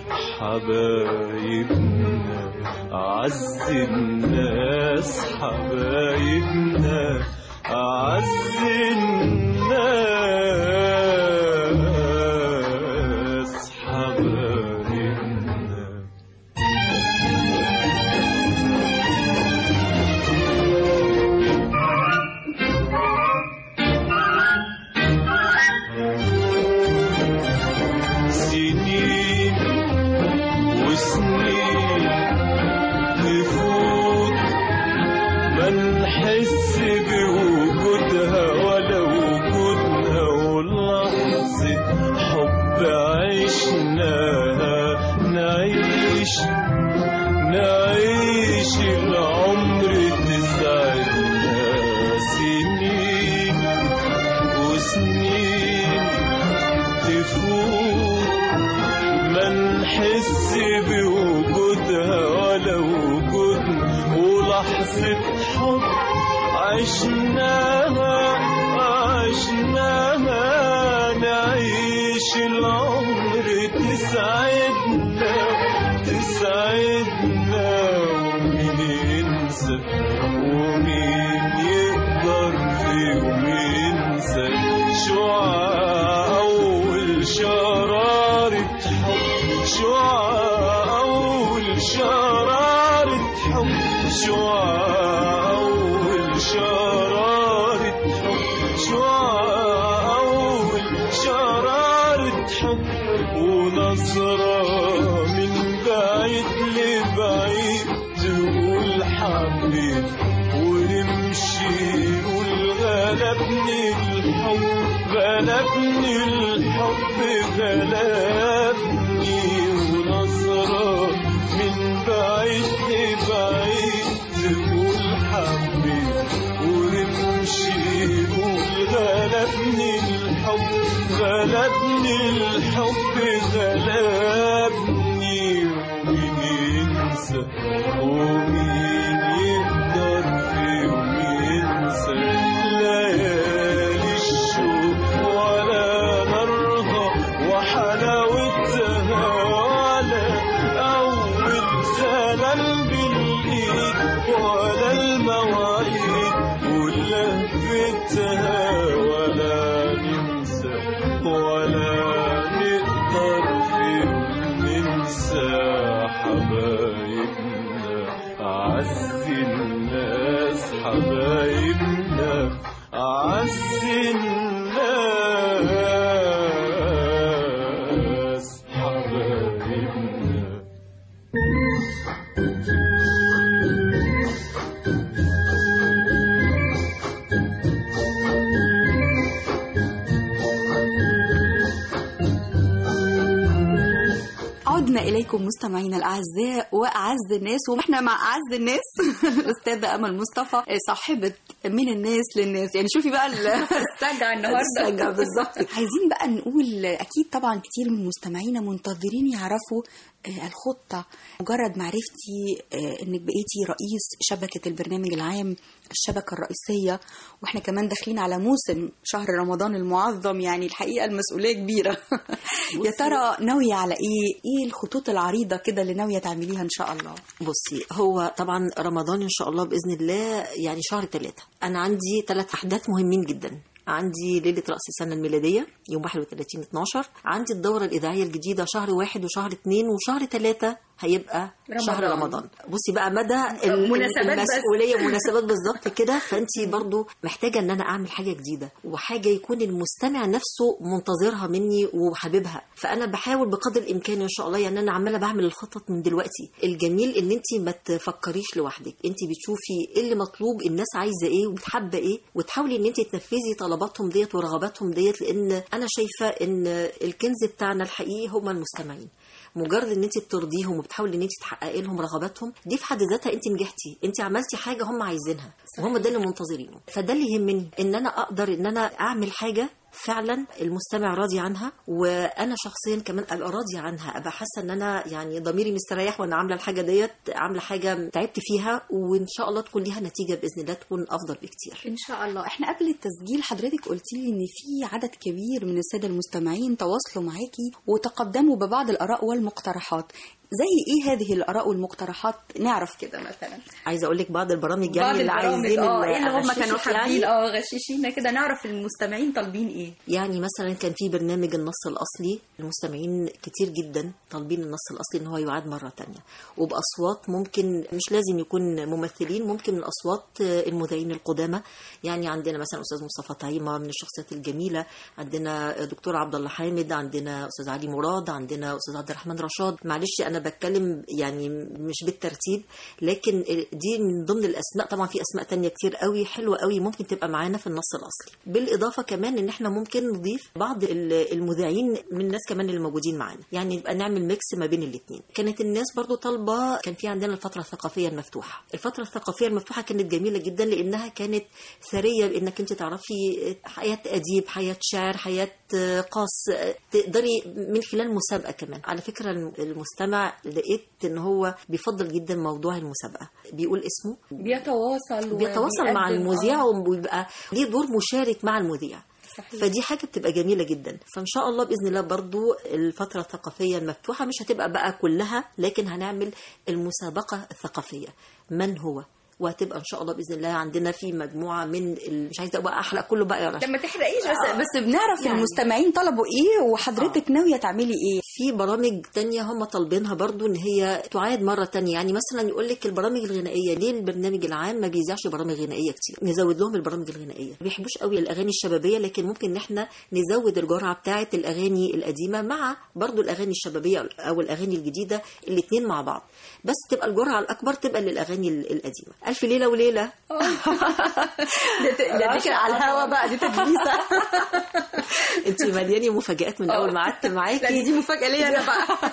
حبايبنا أعز الناس حبايبنا أعز الناس حبايبنا سنين وسنين تفوت ما نحس بوجودها ولا وجودنا ولحظة حب عشناها نعيش نعيش العمر تسعدنا سنين وسنين تفوت ما ما نحس بوجودها ولا وجودنا ولحظة حب عشناها عشناها نعيش العمر تسعدنا تسعدنا ومين ينسى ومين يقدر في يوم ينسى شعاع أول شرارة حب شعاع أول شرارة حب شعاع أول شرارة حب شعاع أول شرارة حب ونظرة من بعيد لبعيد تقول حبيب ونمشي نقول غلبني الحب غلبني الحب غلبني ونظرة من بعيد لبعيد تقول حبيب ونمشي نقول غلبني الحب غلبني الحب غلبني ومين ينسى ومين يقدر في يوم ينسى ليالي الشوق ولا نارها وحلاوتها ولا أول سلام بالإيد ولا المواعيد ولهفتها ولا ننسى ولا نقدر في يوم ننسى حبايبنا أعز الناس حبايبنا أعز الناس حبايبنا عدنا إليكم مستمعينا الأعزاء وأعز الناس وإحنا مع أعز الناس الأستاذة أمل مصطفى صاحبة من الناس للناس يعني شوفي بقى السجع النهارده السجع بالظبط عايزين بقى نقول أكيد طبعا كتير من مستمعينا منتظرين يعرفوا آه، الخطة مجرد معرفتي آه، انك بقيتي رئيس شبكة البرنامج العام الشبكة الرئيسية واحنا كمان داخلين على موسم شهر رمضان المعظم يعني الحقيقة المسؤولية كبيرة يا ترى ناوية على ايه ايه الخطوط العريضة كده اللي ناوية تعمليها ان شاء الله بصي هو طبعا رمضان ان شاء الله باذن الله يعني شهر ثلاثة انا عندي ثلاث احداث مهمين جدا عندي ليلة رأس السنة الميلادية يوم 31 12 عندي الدورة الإذاعية الجديدة شهر واحد وشهر اتنين وشهر ثلاثة هيبقى رمضان. شهر رمضان بصي بقى مدى ال- مناسبات بس. المسؤولية مناسبات بالظبط كده فأنت برضو محتاجة أن أنا أعمل حاجة جديدة وحاجة يكون المستمع نفسه منتظرها مني وحاببها فأنا بحاول بقدر الإمكان إن شاء الله يعني أنا عمالة بعمل الخطط من دلوقتي الجميل إن أنت ما تفكريش لوحدك أنت بتشوفي إيه اللي مطلوب الناس عايزة إيه وبتحب إيه وتحاولي إن أنت تنفذي طلباتهم ديت ورغباتهم ديت لأن أنا شايفة إن الكنز بتاعنا الحقيقي هم المستمعين مجرد ان انت بترضيهم وبتحاولي ان انت تحققي لهم رغباتهم دي في حد ذاتها انت نجحتي انت عملتي حاجه هم عايزينها وهم ده اللي منتظرينه فده اللي يهمني ان انا اقدر ان انا اعمل حاجه فعلا المستمع راضي عنها وانا شخصيا كمان ابقى راضيه عنها ابقى حاسه ان انا يعني ضميري مستريح وانا عامله الحاجه ديت عامله حاجه تعبت فيها وان شاء الله تكون ليها نتيجه باذن الله تكون افضل بكتير ان شاء الله احنا قبل التسجيل حضرتك قلتي لي ان في عدد كبير من الساده المستمعين تواصلوا معاكي وتقدموا ببعض الاراء والمقترحات زي ايه هذه الاراء والمقترحات نعرف كده مثلا عايزه اقول لك بعض البرامج يعني بعض اللي البرامج عايزين اه ايه اللي هم أغششك كانوا حابين يعني. اه غششينا كده نعرف المستمعين طالبين ايه يعني مثلا كان في برنامج النص الأصلي المستمعين كتير جدا طالبين النص الأصلي إن هو يعاد مرة تانية وبأصوات ممكن مش لازم يكون ممثلين ممكن من أصوات المذيعين القدامى يعني عندنا مثلا أستاذ مصطفى طعيمة من الشخصيات الجميلة عندنا دكتور عبد الله حامد عندنا أستاذ علي مراد عندنا أستاذ عبد الرحمن رشاد معلش أنا انا بتكلم يعني مش بالترتيب لكن دي من ضمن الاسماء طبعا في اسماء تانية كتير قوي حلوه قوي ممكن تبقى معانا في النص الاصلي بالاضافه كمان ان احنا ممكن نضيف بعض ال- المذيعين من الناس كمان اللي موجودين معانا يعني يبقى نعمل ميكس ما بين الاثنين كانت الناس برضو طالبه كان في عندنا الفتره الثقافيه المفتوحه الفتره الثقافيه المفتوحه كانت جميله جدا لانها كانت ثريه بانك انت تعرفي حياه اديب حياه شاعر حياه قاص تقدري من خلال مسابقه كمان على فكره المستمع لقيت ان هو بيفضل جدا موضوع المسابقه بيقول اسمه بيتواصل بيتواصل مع وبيقدم- المذيع آه. وبيبقى ليه دور مشارك مع المذيع صحيح. فدي حاجه بتبقى جميله جدا فان شاء الله باذن الله برضو الفتره الثقافيه المفتوحه مش هتبقى بقى كلها لكن هنعمل المسابقه الثقافيه من هو وهتبقى ان شاء الله باذن الله عندنا في مجموعه من ال... مش عايزه بقى احرق كله بقى يا رشا لما تحرقيش بس بس بنعرف يعني. المستمعين طلبوا ايه وحضرتك ناويه تعملي ايه في برامج تانية هم طالبينها برضو ان هي تعاد مرة تانية يعني مثلا يقول لك البرامج الغنائية ليه البرنامج العام ما بيذاعش برامج غنائية كتير نزود لهم البرامج الغنائية ما بيحبوش قوي الاغاني الشبابية لكن ممكن ان احنا نزود الجرعة بتاعة الاغاني القديمة مع برضو الاغاني الشبابية او الاغاني الجديدة الاتنين مع بعض بس تبقى الجرعة الاكبر تبقى للاغاني ال- القديمة الف ليلة وليلة ده ت- ده دي كده على الهوا بقى دي تدليسه انت مليانة مفاجآت من اول ما قعدت معاكي لا دي مفاجاه ليا انا بقى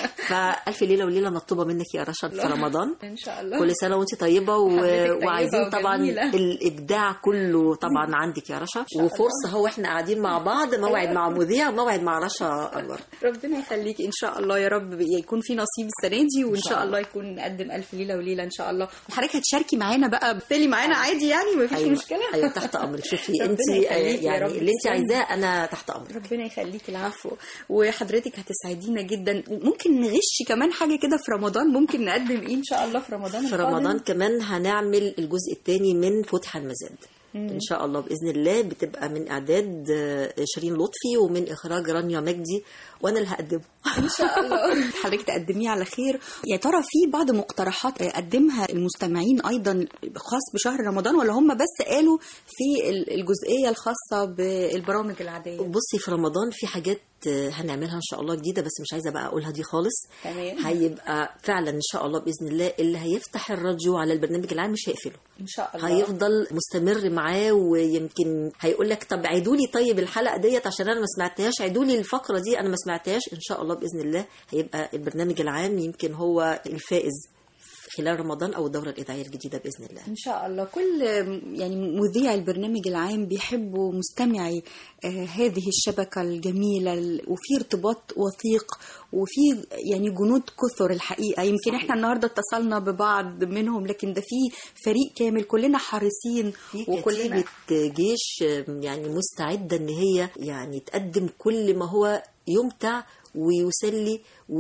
فألف ليلة وليلة مطلوبة منك يا رشا في رمضان ان شاء الله كل سنة وانت طيبة و... حضرتك طيبة وعايزين طبعا وجميلة. الإبداع كله طبعا عندك يا رشا وفرصة هو احنا قاعدين مع بعض موعد مع مذيع وموعد مع رشا أنور ربنا يخليكي ان شاء الله يا رب يكون في نصيب السنه دي وان شاء الله يكون نقدم الف ليله وليله ان شاء الله وحضرتك هتشاركي معانا بقى بالتالي معانا عادي يعني مفيش أيوة. مشكله أيوة تحت أمرك شوفي ربنا انت يخليكي يا يعني رب اللي انت تسلمي. عايزاه أنا تحت أمرك ربنا يخليكي العفو وحضرتك هتسعدينا جدا ممكن نغش كمان حاجه كده في رمضان ممكن نقدم ايه ان شاء الله في رمضان في القادم؟ رمضان كمان هنعمل الجزء الثاني من فتح المزاد ان شاء الله باذن الله بتبقى من اعداد آه، شيرين لطفي ومن اخراج رانيا مجدي وانا اللي هقدمه ان شاء الله حضرتك تقدميه على خير يا ترى في بعض مقترحات قدمها المستمعين ايضا خاص بشهر رمضان ولا هم بس قالوا في ال- الجزئيه الخاصه بالبرامج العاديه بصي في رمضان في حاجات آه، هنعملها ان شاء الله جديده بس مش عايزه بقى اقولها دي خالص تمام. هيبقى فعلا ان شاء الله باذن الله اللي هيفتح الراديو على البرنامج العام مش هيقفله ان شاء الله هيفضل مستمر معاه ويمكن هيقول لك طب عيدوا لي طيب الحلقه ديت عشان انا ما سمعتهاش عيدوا لي الفقره دي انا ما سمعتهاش ان شاء الله باذن الله هيبقى البرنامج العام يمكن هو الفائز خلال رمضان او الدوره الاذاعيه الجديده باذن الله ان شاء الله كل يعني مذيع البرنامج العام بيحبوا مستمعي آه، هذه الشبكه الجميله ال- وفي ارتباط وثيق وفي يعني جنود كثر الحقيقه يمكن احنا النهارده اتصلنا ببعض منهم لكن ده في فريق كامل كلنا حريصين في وكلنا كتيبة جيش يعني مستعدة ان هي يعني تقدم كل ما هو يمتع ويسلي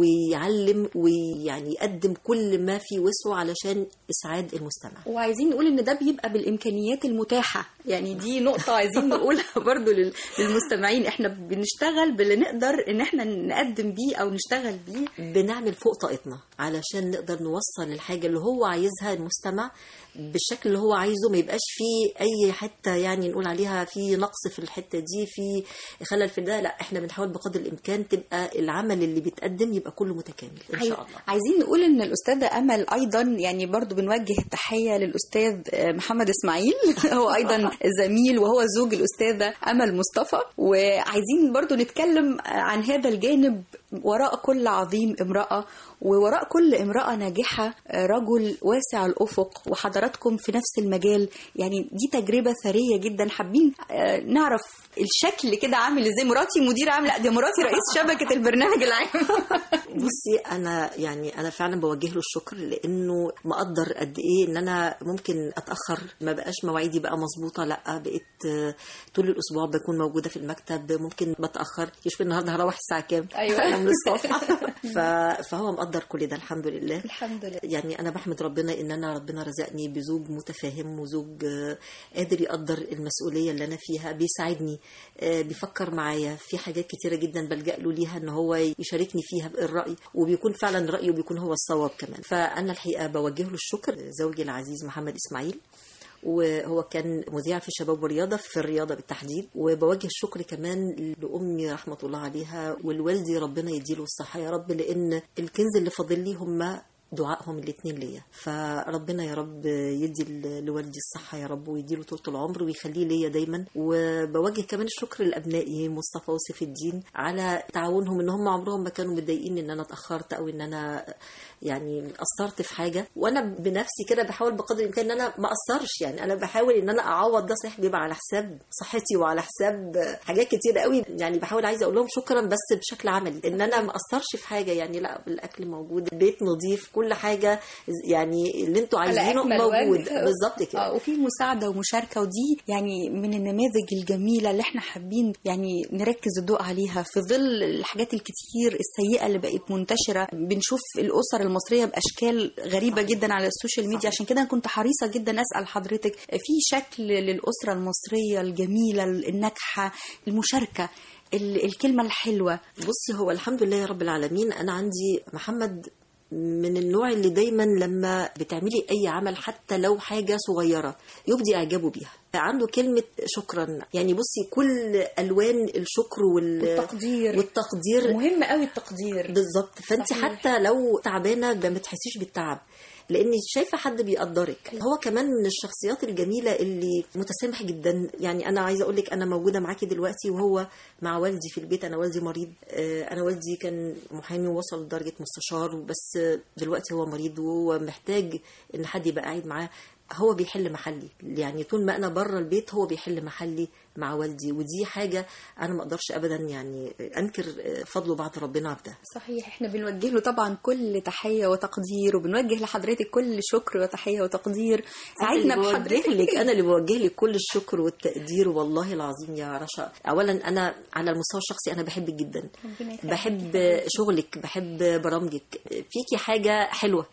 ويعلم ويعني يقدم كل ما في وسعه علشان اسعاد المستمع وعايزين نقول ان ده بيبقى بالامكانيات المتاحه يعني دي نقطه عايزين نقولها برضو لل- للمستمعين احنا بنشتغل باللي نقدر ان احنا نقدم بيه او نشتغل بيه بنعمل فوق طاقتنا علشان نقدر نوصل الحاجة اللي هو عايزها المستمع بالشكل اللي هو عايزه ما يبقاش فيه أي حتة يعني نقول عليها في نقص في الحتة دي في خلل في ده لا احنا بنحاول بقدر الإمكان تبقى العمل اللي بيتقدم يبقى كله متكامل إن شاء الله عايزين نقول ان الاستاذه امل ايضا يعني برضو بنوجه التحيه للاستاذ محمد اسماعيل هو ايضا زميل وهو زوج الاستاذه امل مصطفى وعايزين برضو نتكلم عن هذا الجانب وراء كل عظيم امراه ووراء كل امراه ناجحه رجل واسع الافق وحضراتكم في نفس المجال يعني دي تجربه ثريه جدا حابين آه، نعرف الشكل كده عامل ازاي مراتي مدير عام لا دي مراتي رئيس شبكه البرنامج العام بصي انا يعني انا فعلا بوجه له الشكر لانه مقدر قد ايه ان انا ممكن اتاخر ما بقاش مواعيدي بقى مظبوطه لا بقيت آه، طول الاسبوع بكون موجوده في المكتب ممكن بتاخر يشوف النهارده هروح الساعه كام أيوة. أنا من الصبح ف- فهو مقدر كل ده الحمد لله الحمد لله يعني انا بحمد ربنا ان انا ربنا رزقني بزوج متفاهم وزوج آه، قادر يقدر المسؤوليه اللي انا فيها بيساعدني آه، بيفكر معايا في حاجات كتيره جدا بلجا له ليها ان هو يشاركني فيها الراي وبيكون فعلا رايه بيكون هو الصواب كمان فانا الحقيقه بوجه له الشكر زوجي العزيز محمد اسماعيل وهو كان مذيع في شباب ورياضة في الرياضة بالتحديد وبوجه الشكر كمان لأمي رحمة الله عليها والوالدي ربنا يديله الصحة يا رب لأن الكنز اللي فاضل لي هم دعائهم الاثنين ليا فربنا يا رب يدي ل- لوالدي الصحة يا رب ويديله طول العمر ويخليه ليا دايما وبوجه كمان الشكر لأبنائي مصطفى وسيف الدين على تعاونهم ان هم عمرهم ما كانوا متضايقين ان انا اتأخرت او ان انا يعني قصرت في حاجة وانا بنفسي كده بحاول بقدر الامكان ان انا ما اقصرش يعني انا بحاول ان انا اعوض ده صحيح بيبقى على حساب صحتي وعلى حساب حاجات كتير قوي يعني بحاول عايزه اقول لهم شكرا بس بشكل عملي ان انا ما اقصرش في حاجه يعني لا الاكل موجود البيت نظيف كل حاجه يعني اللي انتوا على عايزينه أكمل موجود وجه. بالظبط كده اه وفي مساعده ومشاركه ودي يعني من النماذج الجميله اللي احنا حابين يعني نركز الضوء عليها في ظل الحاجات الكتير السيئه اللي بقت منتشره بنشوف الاسر المصريه باشكال غريبه جدا على السوشيال ميديا عشان كده انا كنت حريصه جدا اسال حضرتك في شكل للاسره المصريه الجميله الناجحه المشاركه ال- الكلمه الحلوه بصي هو الحمد لله يا رب العالمين انا عندي محمد من النوع اللي دايما لما بتعملي اي عمل حتى لو حاجه صغيره يبدي اعجابه بيها عنده كلمه شكرا يعني بصي كل الوان الشكر وال... والتقدير. والتقدير مهم قوي التقدير بالظبط فانت صحيح. حتى لو تعبانه ما بتحسيش بالتعب لاني شايفه حد بيقدرك هو كمان من الشخصيات الجميله اللي متسامح جدا يعني انا عايزه اقول لك انا موجوده معاكي دلوقتي وهو مع والدي في البيت انا والدي مريض آه، انا والدي كان محامي ووصل لدرجه مستشار بس آه، دلوقتي هو مريض وهو محتاج ان حد يبقى قاعد معاه هو بيحل محلي يعني طول ما انا بره البيت هو بيحل محلي مع والدي ودي حاجه انا ما اقدرش ابدا يعني انكر آه، فضله بعد ربنا في ده صحيح احنا بنوجه له طبعا كل تحيه وتقدير وبنوجه لحضرتك كل شكر وتحيه وتقدير سعدنا بوجه بحضرتك لك انا اللي بوجه لك كل الشكر والتقدير والله العظيم يا رشا اولا انا على المستوى الشخصي انا بحبك جدا ربنا يخليك. بحب شغلك بحب برامجك فيكي حاجه حلوه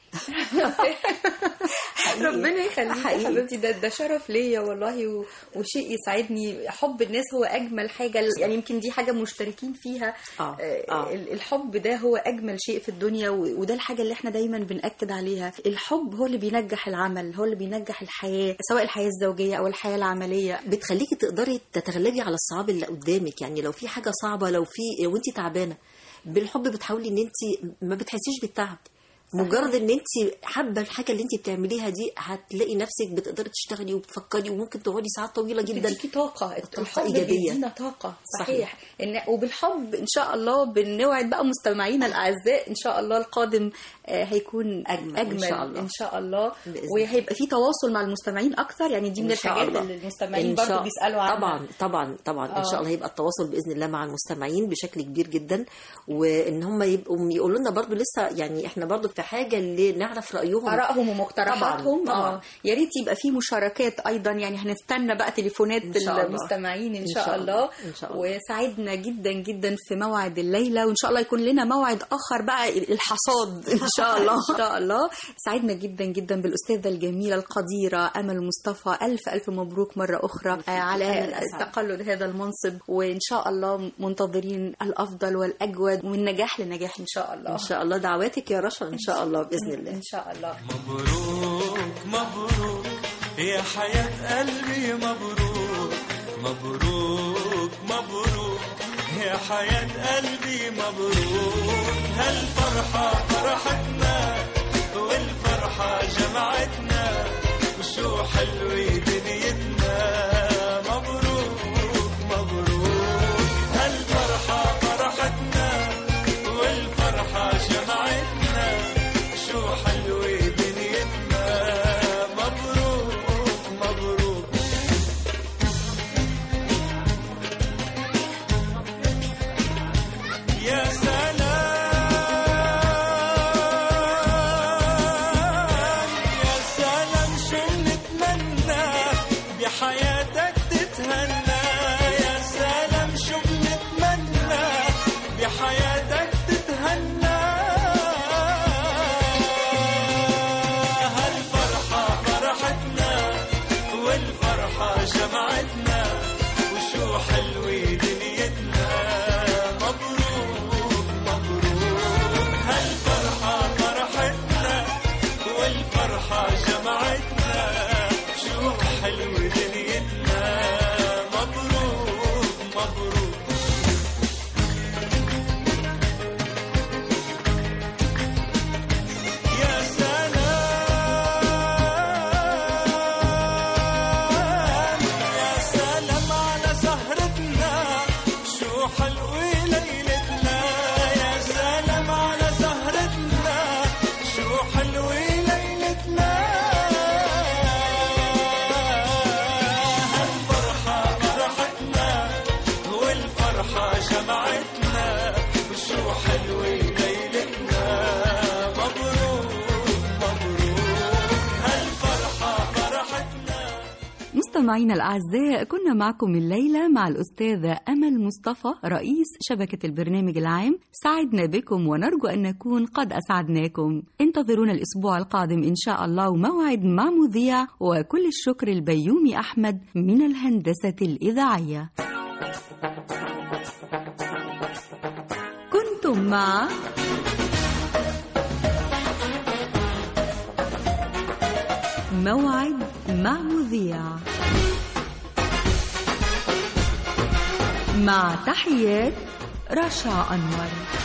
ربنا يخليك يا حقيقي. حبيبتي ده ده شرف ليا والله و- وشيء يسعدني حب الناس هو اجمل حاجه يعني يمكن دي حاجه مشتركين فيها آه، آه، آه. ال- الحب ده هو اجمل شيء في الدنيا و- وده الحاجه اللي احنا دايما بناكد عليها الحب هو اللي بينجح العمل هو اللي بينجح الحياه سواء الحياه الزوجيه او الحياه العمليه بتخليكي تقدري تتغلبي على الصعاب اللي قدامك يعني لو في حاجه صعبه لو في لو انت تعبانه بالحب بتحاولي ان انت ما بتحسيش بالتعب مجرد ان انت حابه الحاجه اللي انت بتعمليها دي هتلاقي نفسك بتقدري تشتغلي وبتفكري وممكن تقعدي ساعات طويله جدا بتديكي طاقة الطاقة الحب إيجابية. بيدينا طاقة صحيح. صحيح, إن وبالحب إن شاء الله بنوعد بقى مستمعينا الأعزاء إن شاء الله القادم آه، هيكون أجمل إن أجمل شاء الله. إن شاء الله بإذن وهيبقى في تواصل مع المستمعين أكتر يعني دي من إن شاء الحاجات الله. اللي المستمعين إن برضو شاء- بيسألوا عنها طبعا طبعا طبعا ان آه. شاء الله هيبقى التواصل باذن الله مع المستمعين بشكل كبير جدا وان هم يبقوا يقولوا لنا برضو لسه يعني احنا برضو في حاجه اللي نعرف رايهم آرائهم ومقترحاتهم طبعاً، طبعاً. آه. يا ريت يبقى في مشاركات أيضا يعني هنستنى بقى تليفونات إن شاء الله. المستمعين إن, إن شاء, شاء الله. الله. إن شاء الله. وسعدنا جدا جدا في موعد الليلة وإن شاء الله يكون لنا موعد آخر بقى الحصاد إن شاء الله إن شاء الله سعدنا جدا جدا بالأستاذة الجميلة القديرة أمل مصطفى ألف ألف مبروك مرة أخرى آه، على أنا أسعد. تقلد هذا المنصب وإن شاء الله منتظرين الأفضل والأجود ومن نجاح لنجاح إن شاء الله ان شاء الله دعواتك يا رشا ان شاء الله باذن الله إن شاء الله مبروك مبروك يا حياة قلبي مبروك مبروك مبروك يا حياة قلبي مبروك هالفرحة فرحتنا والفرحة جمعتنا وشو حلوة دنيتنا مبروك مبروك هالفرحة فرحتنا والفرحة جمعتنا شو حلوة دنيتنا مبروك مبروك يا سلام يا سلام شو نتمنى مستمعينا الأعزاء كنا معكم الليلة مع الأستاذة أمل مصطفى رئيس شبكة البرنامج العام سعدنا بكم ونرجو أن نكون قد أسعدناكم انتظرونا الأسبوع القادم إن شاء الله وموعد مع مذيع وكل الشكر البيومي أحمد من الهندسة الإذاعية كنتم مع موعد مع مذيع مع تحيات رشا أنور